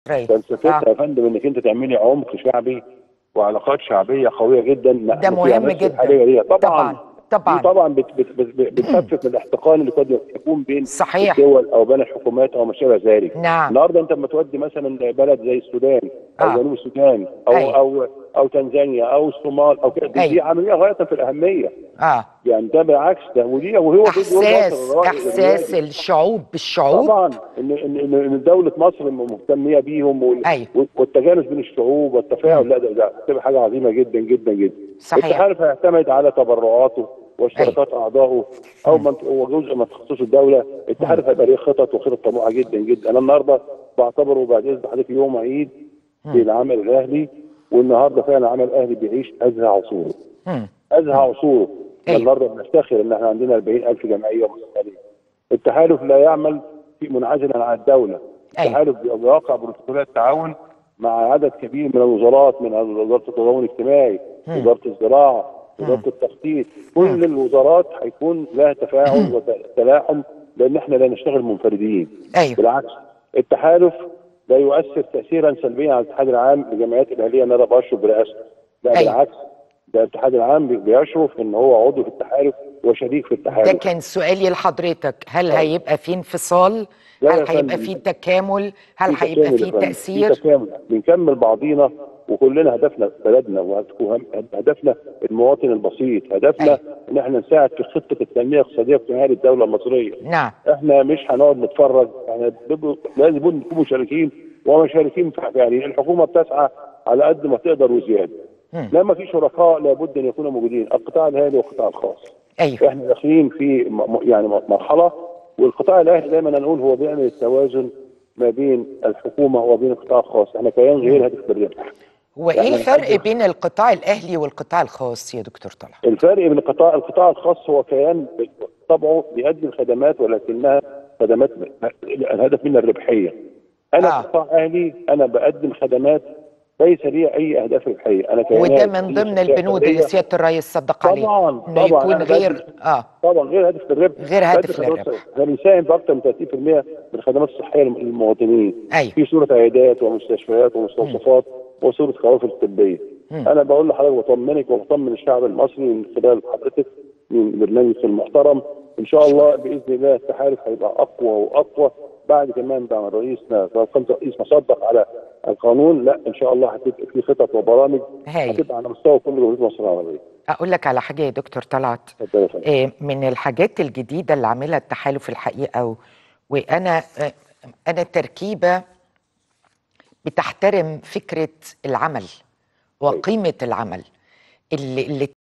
ري. فلسفتها يا فندم انك انت تعملي عمق شعبي وعلاقات شعبيه قويه جدا مع- ده في مهم عناصر جدا. الحالية دي. طبعا طبعا طبعا دي طبعا بت بت بت بت بتخفف من الاحتقان اللي قد يكون بين صحيح. الدول او بين الحكومات او ما شابه ذلك نعم. النهارده انت لما تودي مثلا بلد زي السودان او آه. جنوب السودان او أيوة. او او تنزانيا او الصومال او كده دي, دي أيوة. عمليه غايه في الاهميه اه يعني ده بالعكس ده ودي وهو في دور احساس مصر الرائع احساس الريادي. الشعوب بالشعوب طبعا ان ان ان إن دوله مصر مهتميه بيهم وال- أيوة. والتجانس بين الشعوب والتفاعل لا ده ده هتبقى حاجه عظيمه جدا جدا جدا صحيح. التحالف هيعتمد على تبرعاته واشتراكات اعضائه او من هو جزء من تخصص الدوله التحالف هيبقى ليه خطط وخطط طموحه جدا جدا انا النهارده بعتبره بعد اذن حضرتك يوم عيد للعمل الاهلي والنهارده فعلا العمل الاهلي بيعيش ازهى عصوره مم. ازهى عصوره أيوة. النهارده بنفتخر ان احنا عندنا 40000 جمعيه مستقليه التحالف لا يعمل في منعزلا عن الدوله أيوة. التحالف بيوقع بروتوكولات تعاون مع عدد كبير من الوزارات من وزاره التضامن الاجتماعي وزاره الزراعه وزاره التخطيط كل الوزارات هيكون لها تفاعل وتلاحم لان احنا لا نشتغل منفردين ايوه بالعكس التحالف لا يؤثر تاثيرا سلبيا على الاتحاد العام للجمعيات الاهليه ان انا بشرف برئاسته لا أيوة. بالعكس ده الاتحاد العام بي- بيشرف ان هو عضو في التحالف وشريك في التحالف ده كان سؤالي لحضرتك هل هيبقى في انفصال لا يا هل هيبقى فندم. في تكامل هل في هيبقى تكامل في يا فندم. تأثير في تكامل بنكمل بعضينا وكلنا هدفنا بلدنا وهدفنا المواطن البسيط هدفنا أيوة. ان احنا نساعد في خطه التنميه الاقتصاديه والاجتماعيه للدوله المصريه نعم احنا مش هنقعد نتفرج احنا بيبقوا- لازم نكون مشاركين ومشاركين في يعني الحكومه بتسعى على قد ما تقدر وزياده مم. لما في شركاء لابد ان يكونوا موجودين القطاع الاهلي والقطاع الخاص ايوه احنا داخلين في م- م- يعني م- مرحله والقطاع الاهلي دايما نقول هو بيعمل التوازن ما بين الحكومه وبين القطاع الخاص احنا كيان غير هدف بالربح هو ايه يعني الفرق نقدم- بين القطاع الاهلي والقطاع الخاص يا دكتور طلعت الفرق بين القطاع القطاع الخاص هو كيان طبعه بيقدم خدمات ولكنها خدمات الهدف منها الربحيه. انا آه. آه. قطاع اهلي انا بقدم خدمات ليس لي اي اهداف ربحيه، انا كيان وده من ضمن البنود اللي سياده الرئيس صدق عليه طبعاً، انه طبعاً، يكون أنا غير بدي- اه طبعا غير هدف الربح غير هدف بس خدمات للربح. صحية. احنا بنساهم باكثر من 30% من الخدمات الصحيه للمواطنين. أيوة. في صوره عيادات ومستشفيات ومستوصفات وصوره قوافل طبيه. انا بقول لحضرتك بطمنك وبطمن الشعب المصري من خلال حضرتك من برنامجك المحترم ان شاء الله باذن الله التحالف هيبقى اقوى واقوى بعد كمان بعد رئيسنا لو كان رئيس مصدق على القانون لا ان شاء الله هتبقى في خطط وبرامج هايل. هتبقى على مستوى كل جمهوريه مصر العربيه. اقول لك على حاجه يا دكتور طلعت اتفضل يا فندم. آه، من الحاجات الجديدة اللي عاملها التحالف الحقيقة و... وأنا آه، أنا تركيبة بتحترم فكرة العمل وقيمة العمل اللي, اللي